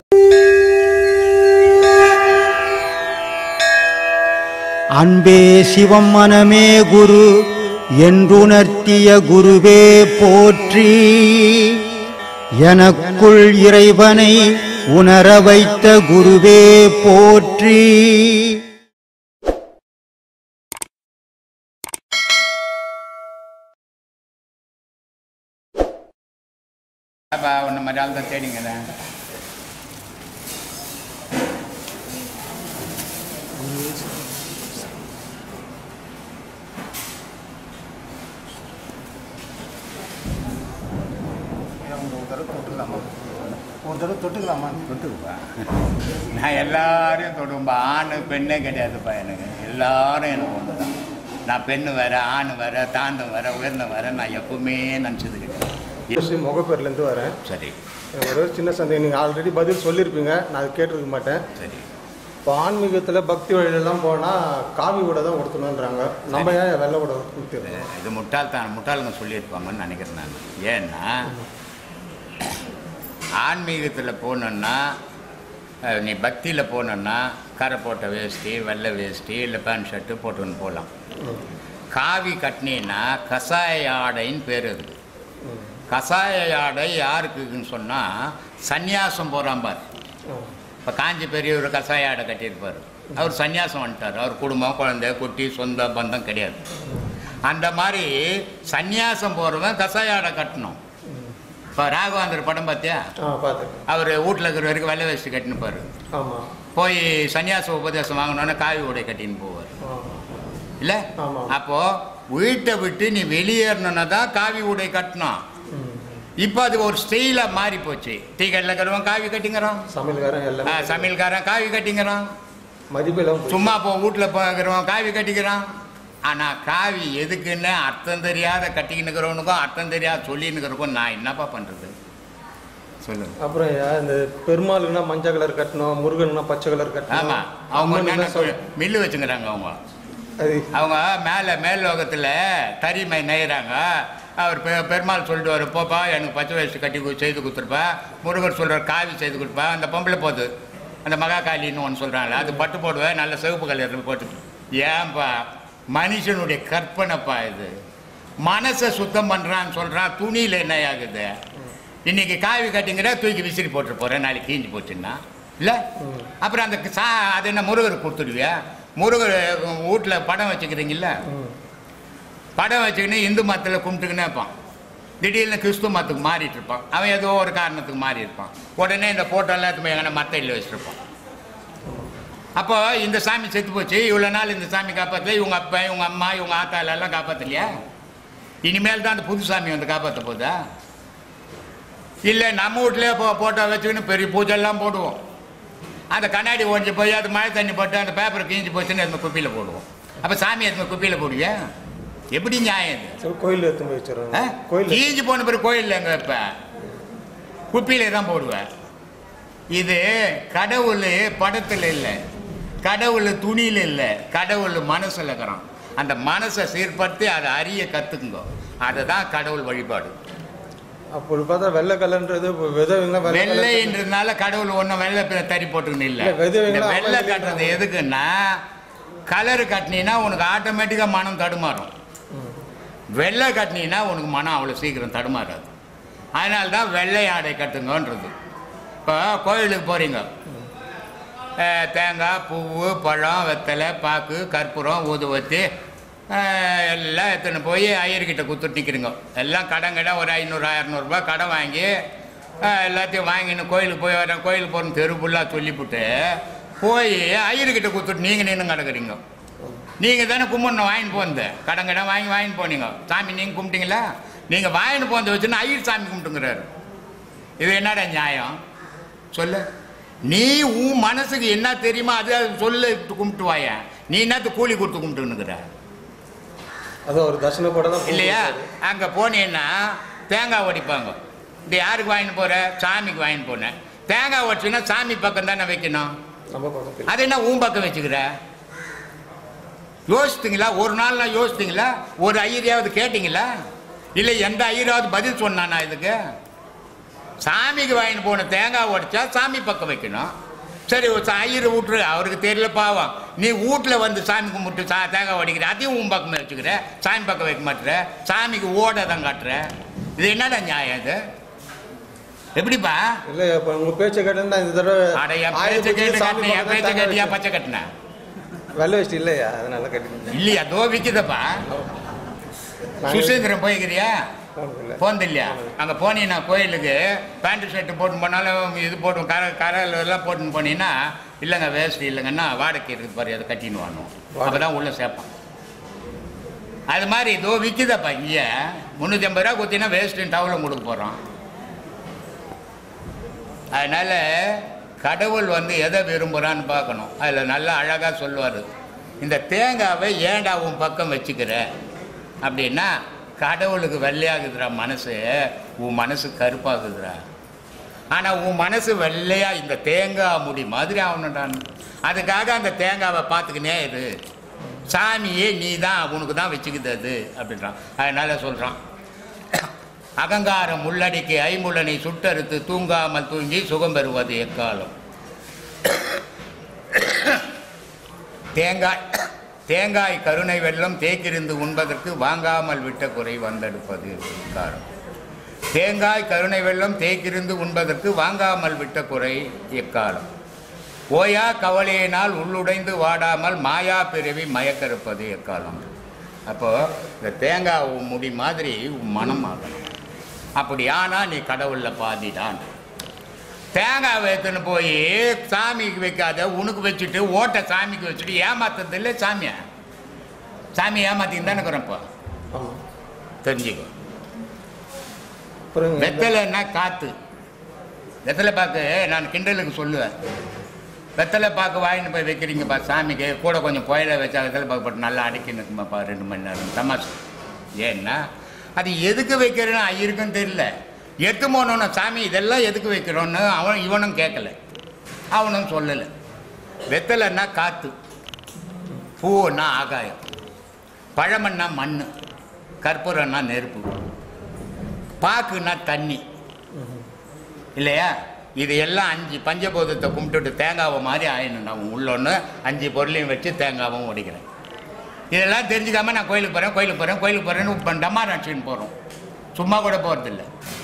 அன்பே சிவம் மனமே குரு என்றுணர்த்திய குருவே போற்றி எனக்குள் இறைவனை உணர வைத்த குருவே போற்றி அப்பா உன்னை மாதிரி ஆள் தான் தேடிங்கிறேன் ஒரு தடவை தொட்டுக்கலாமா ஒரு தடவை தொட்டுக்கலாமா தொட்டுக்குப்பா நான் எல்லாரையும் தொடும்பா ஆண் பெண்ணே கிடையாதுப்பா எனக்கு எல்லாரும் எனக்கு ஒன்று தான் நான் பெண்ணு வேற ஆண் வேற தாண்டும் வேற உயர்ந்த வேற நான் எப்பவுமே நினச்சது கிடையாது ஸ்ரீ முகப்பேர்லேருந்து வரேன் சரி எனக்கு ஒரு சின்ன சந்தேகம் நீங்கள் ஆல்ரெடி பதில் சொல்லியிருப்பீங்க நான் அது கேட்டிருக்க மாட்டேன் சரி இப்போ ஆன்மீகத்தில் பக்தி வழியிலலாம் போனால் காவி கூட தான் கொடுத்தணுன்றாங்க நம்ம ஏன் வெள்ளை கூட கொடுத்துருக்கோம் இது முட்டாள்தான் முட்டாளுங்க சொல்லியிருப்பாங்கன்னு நினைக்கிறேன் நான் ஏன்னா ஆன்மீகத்தில் போகணுன்னா அஹ், நீ பக்தியில் போகணுன்னா கரை போட்ட வேஷ்டி வெள்ளை வேஷ்டி இல்லை பேண்ட் ஷர்ட்டு போட்டுன்னு போகலாம் காவி கட்டினீன்னா கசாய ஆடைன்னு பேர் அதுக்கு கசாய ஆடை யாருக்குன்னு சொன்னால் சந்நியாசம் போகிறான் பார் இப்போ காஞ்சி பெரியவர் கசாய ஆடை கட்டியிருப்பார் அவர் சந்நியாசம் வந்துட்டார் அவர் குடும்பம் குழந்தை குட்டி சொந்த பந்தம் கிடையாது அந்த மாதிரி சந்நியாசம் போகிறவன் கசாய ஆடை கட்டணும் இப்போ ராகவாந்தர் படம் பார்த்தியா ஆ பார்த்துருக்கேன் அவர் வீட்டில் இருக்கிற வரைக்கும் வெள்ளை வேஷ்டி கட்டின்னு ஆமாம் போய் சன்னியாச உபதேசம் வாங்கினோன்னே காவி உடை கட்டின்னு போவார் இல்லை ஆமா. அப்போ வீட்டை விட்டு நீ வெளியேறணுன்னா தான் காவி உடை கட்டணும் இப்போ அது ஒரு ஸ்டைலாக மாறி போச்சு டீ கடையில் இருக்கிறவன் காவி கட்டிங்கிறான் சமையல்காரன் ஆ, எல்லாமே சமையல்காரன் காவி கட்டிங்கிறான் மதிப்பெல்லாம் போய் சும்மா போ வீட்டில் போகிறவன் காவி கட்டிக்கிறான் ஆனால் காவி எதுக்குன்னு அர்த்தம் தெரியாத கட்டிக்கினுக்கிறவனுக்கும் அர்த்தம் தெரியாத சொல்லின்னுக்கிறவனுக்கும் நான் என்னப்பா பண்ணுறது சொல்லுங்க அப்புறம் ஏன் இந்த பெருமாளுக்குன்னா மஞ்சள் கலர் கட்டணும் முருகன்னா பச்சை கலர் கட்டணும் ஆமாம் அவங்க அம்மனுக்குன்னா என்னென்ன சொல்- மில்லு வச்சுக்கிறாங்க அவங்க அது அவங்க மேலே மேல் லோகத்தில் தறிமை நெய்கிறாங்க அவர் பெ பெருமாள் சொல்லிட்டு வர போப்பா எனக்கு பச்சை வயசு கட்டி கு- செய்து கொடுத்துருப்பா முருகர் சொல்கிறார் காவி செய்து கொடுப்பா அந்த பொம்பளை போகுது அந்த மகாகாளின்னு ஒன்று சொல்கிறாங்களே அது பட்டு போடுவேன் நல்ல சிவப்பு கலர் போட்டு ஏன்பா மனுஷனுடைய கற்பனைப்பா இது மனசை சுத்தம் பண்ணுறான்னு சொல்கிறான் துணியில் என்ன ஆகுது இன்னைக்கு காவி கட்டிங்கிற தூக்கி விசிறி போட்டு போகிறேன் நாளைக்கு கீஞ்சு போச்சுன்னா இல்லை அப்புறம் அந்த சா அது என்ன முருகர் கொடுத்துடுவியா முருகர் வீட்டில் படம் வச்சுக்கிறீங்கல்ல ம். படம் வச்சுக்கின்னு இந்து மதத்தில் கும்பிட்டுக்கினே இருப்பான் திடீர்னு கிறிஸ்துவ மதத்துக்கு மாறிட்டு இருப்பான் அவன் ஏதோ ஒரு காரணத்துக்கு மாறி இருப்பான் உடனே இந்த போட்டோ எல்லாத்துமே எங்கன்னா மத்தையில் வச்சுருப்பான் அப்போ இந்த சாமி செத்து போச்சு இவ்வளோ நாள் இந்த சாமி காப்பாற்றல இவங்க அப்பா இவங்க அம்மா இவங்க ஆத்தா எல்லாம் காப்பாற்றலையா இனிமேல் தான் அந்த புது சாமி வந்து காப்பாற்ற போதா இல்லை நம்ம வீட்லேயே போ போட்டோ வச்சுக்கின்னு பெரிய பூஜைலாம் போடுவோம் அந்த கண்ணாடி ஒழிஞ்சு போய் அது மழை தண்ணி போட்டு அந்த பேப்பர் கிழிஞ்சு போச்சுன்னு அந்த குப்பியில் போடுவோம் அப்போ சாமி எடுத்து குப்பியில் போடுவியா எப்படி நியாயம் இது சரி கோயில் எடுத்து போய் ஆ? வச்சிடறாங்க கோயில் கீஞ்சு போன பிறகு கோயிலில் எங்க இப்ப குப்பியில தான் போடுவேன் இது கடவுள் படத்தில் இல்லை கடவுள் துணியில் இல்லை கடவுள் மனசுல இருக்கிறான் அந்த மனசை சீர்படுத்தி அதை அறிய கத்துக்குங்க அதுதான் கடவுள் வழிபாடு அப்படி பார்த்தா வெள்ளை கலர்ன்றது இப்போ விதவைங்க வெள்ளை கலர் வெள்ளைன்றதுனால கடவுள் ஒன்றும் வெள்ளை பி- தறி போட்டுக்கணும் இல்லை இல்ல, வெதுவெங்களா இந்த வெள்ளை அவன் கட்டுறது எதுக்குன்னா கலர் கட்டினீங்கன்னா உனக்கு ஆட்டோமேட்டிக்காக மனம் தடுமாறும் ம். வெள்ளை கட்டினீங்கன்னா உனக்கு மனம் அவ்வளோ சீக்கிரம் தடுமாறாது அதனால தான் வெள்ளை ஆடை கட்டுங்கன்றது இப்போ கோயிலுக்கு போகிறீங்க தேங்காய் பூவு பழம் வெத்தலை பாக்கு கற்பூரம் ஊதுவத்தி அஹ், எல்லாம் எடுத்துன்னு போய் ஐயர்கிட்ட கொடுத்துட்டு நிற்கிறீங்க எல்லாம் கடன் கடன் ஒரு ஐநூறு இரநூறுபா கடன் வாங்கி அஹ், எல்லாத்தையும் வாங்கின்னு கோயிலுக்கு போய் வரேன் கோயிலுக்கு போகிறேன் தெரு ஃபுல்லாக சொல்லிவிட்டு போய் ஐயர்கிட்ட கொடுத்துட்டு நீங்கள் நின்று கிடக்குறீங்க நீங்கள் தானே கும்பிடணும் வாங்கிட்டு போந்து கடன் கடன் வாங்கி வாங்கிட்டு போனீங்க சாமி நீங்கள் கும்பிட்டீங்களா நீங்கள் வாங்கிட்டு போந்து வச்சுன்னா ஐயர் சாமி கும்பிட்டுங்கிறாரு இது என்னடா நியாயம் சொல்லு நீ உன் மனசுக்கு என்ன தெரியுமோ அது அது சொல்லு கும்பிட்டு வாய நீ என்னத்து கூலி கொடுத்து கும்பிட்டுன்னுக்குற அது ஒரு தர்ஷன கூட தான் இல்லையா அங்கே போனீங்கன்னா தேங்காய் உடைப்பாங்க இது யாருக்கு வாங்கிட்டு போற சாமிக்கு வாங்கிட்டு போனேன் தேங்காய் உடச்சுன்னா சாமி பக்கம் தானே வைக்கணும் நம்ம பக்கத்தில் அது என்ன உன் பக்கம் வச்சுக்கிற யோசித்தீங்களா ஒரு நாள் நான் யோசித்தீங்களா ஒரு ஐயரையாவது கேட்டீங்களா இல்லை எந்த ஐயராவது பதில் சொன்னானா இதுக்கு சாமிக்கு வாங்கிட்டு போன தேங்காய் உடைச்சா சாமி பக்கம் வைக்கணும் சரி ஒரு ஐயர் விட்டுரு அவருக்கு தெரியல பாவம் நீ வீட்டில் வந்து சாமி கும்பிட்டு சா தேங்காய் உடைக்கிற அதையும் உன் பக்கமே வச்சுக்கிற சாமி பக்கம் வைக்க மாட்டுற சாமிக்கு ஓட தான் காட்டுற இது என்னடா நியாயம் இது எப்படிப்பா இல்லை இப்போ உங்கள் பேச்சை கேட்டு இந்த தடவை அட என் ஆயுத பேச்சை கேட்டு பூஜைக்கு சாமி கட்டின என் பக்கத்துல பேச்சை தேங்காய் கட்டியா வச்சேன். பச்சை கட்டின வெள்ளை வச்சு இல்லையா அதனால கட்டினேன் இல்லையா தோ விற்குதப்பா சுசீந்திரம் போய்க்கிறியா இல்லை போனது இல்லையா அங்கே போனீங்கன்னா கோயிலுக்கு பேண்ட் ஷர்ட் போட்டு போனாலும் இது போட்டு கரை கரையில் எல்லாம் போட்டுன்னு போனீங்கன்னா இல்லைங்க வேஸ்ட் இல்லைங்கன்னா வாடகை இருக்குது பாரு அதை கட்டின்னு வரணும் அப்போ தான் உள்ளே சேர்ப்பான் அது மாதிரி இதோ விற்குதப்பா இங்கே முந்நூற்றி ஐம்பது ரூபா கொடுத்தீங்கன்னா வேஸ்ட்டுன்னு டவுலம் கொடுக்க போகிறோம் அதனால் கடவுள் வந்து எதை விரும்புகிறான்னு பார்க்கணும் அதில் நல்லா அழகாக சொல்லுவார் இந்த தேங்காவை ஏன்டா உன் பக்கம் வச்சுக்கிற அப்படின்னா கடவுளுக்கு வெள்ளையாகுதுடா மனசு உன் மனசு கருப்பாகுதுடா ஆனால் உன் மனசு வெள்ளையா இந்த தேங்காய் முடி மாதிரி ஆகணும்டான் அதுக்காக அந்த தேங்காவை பார்த்துக்கினே இரு சாமியே நீ தான் உனக்கு தான் வச்சுக்குது அது அப்படின்றான் அதனால சொல்கிறான் அகங்காரம் உள்ளடிக்கு ஐமுள்ளனை சுட்டறுத்து தூங்காமல் தூங்கி சுகம் பெறுவது எக்காலம் தேங்காய் தேங்காய் கருணை வெள்ளம் தேக்கிருந்து உண்பதற்கு வாங்காமல் விட்ட குறை வந்தெடுப்பது எக்காலம் தேங்காய் கருணை வெள்ளம் தேக்கிருந்து உண்பதற்கு வாங்காமல் விட்ட குறை எக்காலம் ஓயா கவலையினால் உள்ளுடைந்து வாடாமல் மாயா பிறவி மயக்கறுப்பது எக்காலம் அப்போ இந்த தேங்காய் உன் முடி மாதிரி உன் மனம் ஆகணும் அப்படி ஆனால் நீ கடவுளில் பாதிதான் தேங்காய் வைத்துன்னு போய் சாமிக்கு வைக்காத உனக்கு வச்சுட்டு ஓட்டை சாமிக்கு வச்சுட்டு ஏமாத்துறது இல்லை சாமியை சாமி ஏமாத்தின்னு தானே இருக்கிறோம் இப்போ ஆமாம் தெரிஞ்சுக்கோ அப்புறம் வெத்தலைன்னா காற்று வெத்தலை பாக்கு நான் கிண்டலுக்கு சொல்லுவேன் வெத்தலை பாக்கு வாங்கிட்டு போய் வைக்கிறீங்கப்பா சாமிக்கு கூட கொஞ்சம் புயலை வச்சா வெத்தலை பாக்கு போட்டு நல்லா அடக்கி நிற்குமாப்பா ரெண்டு மணி நேரம் தமாசு ஏன்னா அது எதுக்கு வைக்கிறேன்னு ஐயருக்கும் தெரியல எட்டு போனோன்னு சாமி இதெல்லாம் எதுக்கு வைக்கிறோன்னு அவன் இவனும் கேட்கல அவனும் சொல்லலை வெத்தலைன்னா காற்று பூன்னா ஆகாயம் பழமன்னா மண் கற்பூரம்னா நெருப்பு பாக்குன்னா தண்ணி இல்லையா இது எல்லாம் அஞ்சு பஞ்சபூதத்தை கும்பிட்டுட்டு தேங்காவை மாதிரி ஆயிடணும் நான் உள்ளொன்று அஞ்சு பொருளையும் வச்சு தேங்காவும் உடைக்கிறேன் இதெல்லாம் தெரிஞ்சுக்காம நான் கோயிலுக்கு போகிறேன் கோயிலுக்கு போகிறேன் கோயிலுக்கு போகிறேன்னு இப்போ டமார் அடிச்சுன்னு போகிறோம் சும்மா கூட போகிறதில்ல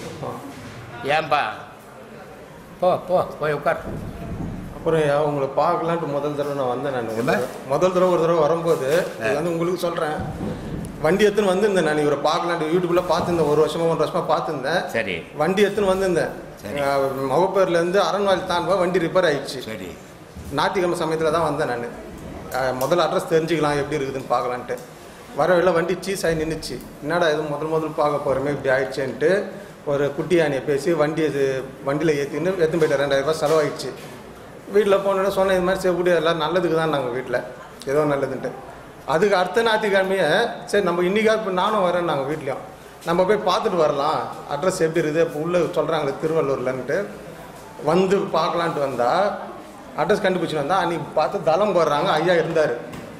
ஏன்பா போ போ போய் உட்கார் அப்புறம் யா, உங்களை பார்க்கலான்ட்டு முதல் தடவை நான் வந்தேன் நான் என்ன? முதல் தடவை ஒரு தடவை வரும்போது இது வந்து உங்களுக்கு சொல்கிறேன் வண்டி எடுத்துன்னு வந்திருந்தேன் நான் இவரை பார்க்கலான்ட்டு யூடியூப்ல பார்த்துருந்தேன் ஒரு வருஷமா ஒன்றரை வருஷமா பார்த்துருந்தேன் சரி வண்டி எடுத்துன்னு வந்திருந்தேன் சரி. அஹ், மகப்பேர்லேருந்து அரண்வாயில் தாண்டுவா வண்டி ரிப்பேர் ஆயிடுச்சு சரி ஞாயிற்றுக்கிழமை சமயத்தில் தான் வந்தேன் நான் முதல்ல அட்ரஸ் தெரிஞ்சுக்கலாம் எப்படி இருக்குதுன்னு பார்க்கலான்ட்டு வர வழியில் வண்டி சீஸ் ஆகி நின்றுச்சு என்னடா இது முதல் முதல் பார்க்க போகிறோமே இப்படி ஆயிடுச்சேன்ட்டு ஒரு குட்டி யானையை பேசி வண்டி இது வண்டியில் ஏற்றின்னு எடுத்துன்னு போயிட்டு ரெண்டாயிரம் ரூபாய் செலவாயிடுச்சு வீட்டில் போனோன்னே சொன்னேன் இது மாதிரி செய்யக்கூடிய எல்லாம் நல்லதுக்கு தான் நாங்கள் வீட்டில் ஏதோ நல்லதுன்ட்டு அதுக்கு அடுத்த ஞாயிற்றுக்கிழமையே சரி நம்ம இன்றைக்கா இப்போ நானும் வரேன் நாங்கள் வீட்லேயும் நம்ம போய் பார்த்துட்டு வரலாம் அட்ரஸ் எப்படி இருக்குது இப்போ உள்ளே சொல்கிறாங்களே திருவள்ளூர்லன்ட்டு வந்து பார்க்கலான்ட்டு வந்தா அட்ரஸ் கண்டுபிடிச்சிட்டு வந்தா அன்னைக்கு பார்த்து தளம் போடுறாங்க ஐயா இருந்தார்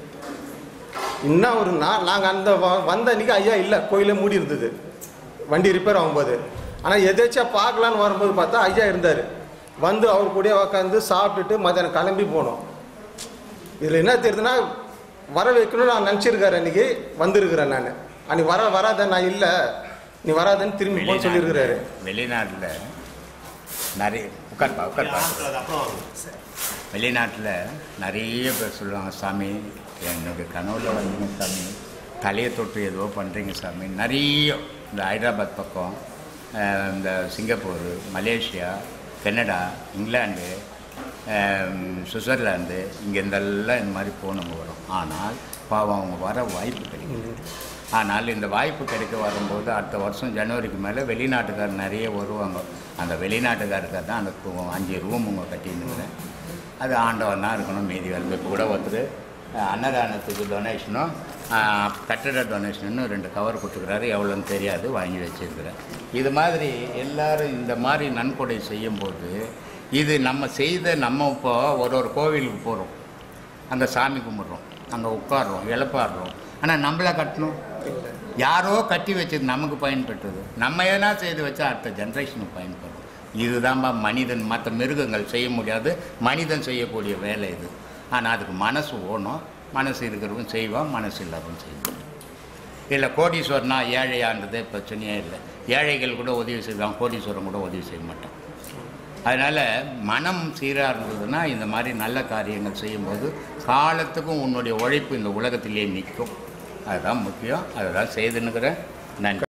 இன்னும் ஒரு நான் நாங்கள் அந்த வ- வந்த அன்னைக்கு ஐயா இல்லை கோயிலே மூடி இருந்தது வண்டி ரிப்பேர் ஆகும்போது ஆனால் எதேச்சியா பார்க்கலான்னு வரும்போது பார்த்தா ஐயா இருந்தார் வந்து அவர் கூடயே உட்காந்து சாப்பிட்டுட்டு மத்தியானம் கிளம்பி போனோம் இதில் என்ன தெரியுதுன்னா வர வைக்கணும்னு நான் நினச்சிருக்காரு அன்னைக்கு வந்திருக்கிறேன் நான் அன்னைக்கு வர வராத நான் இல்லை நீ வராதன்னு திரும்பி போன்னு சொல்லியிருக்கிறாரு வெளிநாட்டில் நிறைய உட்கார்ப்பா உட்கார்ப்பா வெளிநாட்டில் நிறைய பேர் சொல்லுவாங்க சாமி என்னுடைய கனவுல வந்தீங்க சாமி தலையை தொட்டு ஏதோ பண்ணுறீங்க சாமி நிறைய இந்த ஹைதராபாத் பக்கம் அஹ், இந்த சிங்கப்பூர் மலேசியா கனடா இங்கிலாந்து அஹ், சுவிட்சர்லாந்து இங்கே இருந்தெல்லாம் இந்த மாதிரி போனவங்க வரும் ஆனால் பாவம் அவங்க வர வாய்ப்பு கிடைக்கும் ஆனால் இந்த வாய்ப்பு கிடைக்க வரும்போது அடுத்த வருஷம் ஜனவரிக்கு மேலே வெளிநாட்டுக்கார் நிறைய வருவாங்க அந்த வெளிநாட்டுக்காருக்கு தான் அந்த கு- அஞ்சு ரூம் உங்க கட்டியிருந்துக்கிறேன் அது ஆண்டவன் தான் இருக்கணும் மீதி வேலை இப்போ கூட ஒருத்தர் அஹ், அன்னதானத்துக்கு டொனேஷனும் அஹ், கட்டட டொனேஷனும் ரெண்டு கவர் கொடுத்துக்கிறாரு எவ்வளோன்னு தெரியாது வாங்கி வச்சிருக்கிறேன் இது மாதிரி எல்லாரும் இந்த மாதிரி நன்கொடை செய்யும்போது இது நம்ம செய்த நம்ம இப்போ ஒரு ஒரு கோவிலுக்கு போகிறோம் அங்கே சாமி கும்பிட்றோம் அங்கே உட்காடுறோம் இழப்பாடுறோம் ஆனால் நம்மள கட்டணும் யாரோ கட்டி வச்சது நமக்கு பயன்பட்டது நம்ம எதனா செய்து வச்சா அடுத்த ஜென்ரேஷனுக்கு பயன்படும் இதுதான்பா மனிதன் மற்ற மிருகங்கள் செய்ய முடியாது மனிதன் செய்யக்கூடிய வேலை இது ஆனால் அதுக்கு மனசு ஓணும் மனசு இருக்கிறவங்க செய்வான் மனசு இல்லாதவன் செய்வான் இல்லை கோடீஸ்வரனா ஏழையான்றதே பிரச்சனையே இல்லை ஏழைகள் கூட உதவி செய்வாங்க கோடீஸ்வரன் கூட உதவி செய்ய மாட்டான் அதனால் மனம் சீராக இருந்ததுன்னா இந்த மாதிரி நல்ல காரியங்கள் செய்யும்போது காலத்துக்கும் உன்னுடைய உழைப்பு இந்த உலகத்திலே நிற்கும் அதுதான் முக்கியம் அதுதான் செய்துன்னுக்கிறேன் நன்றி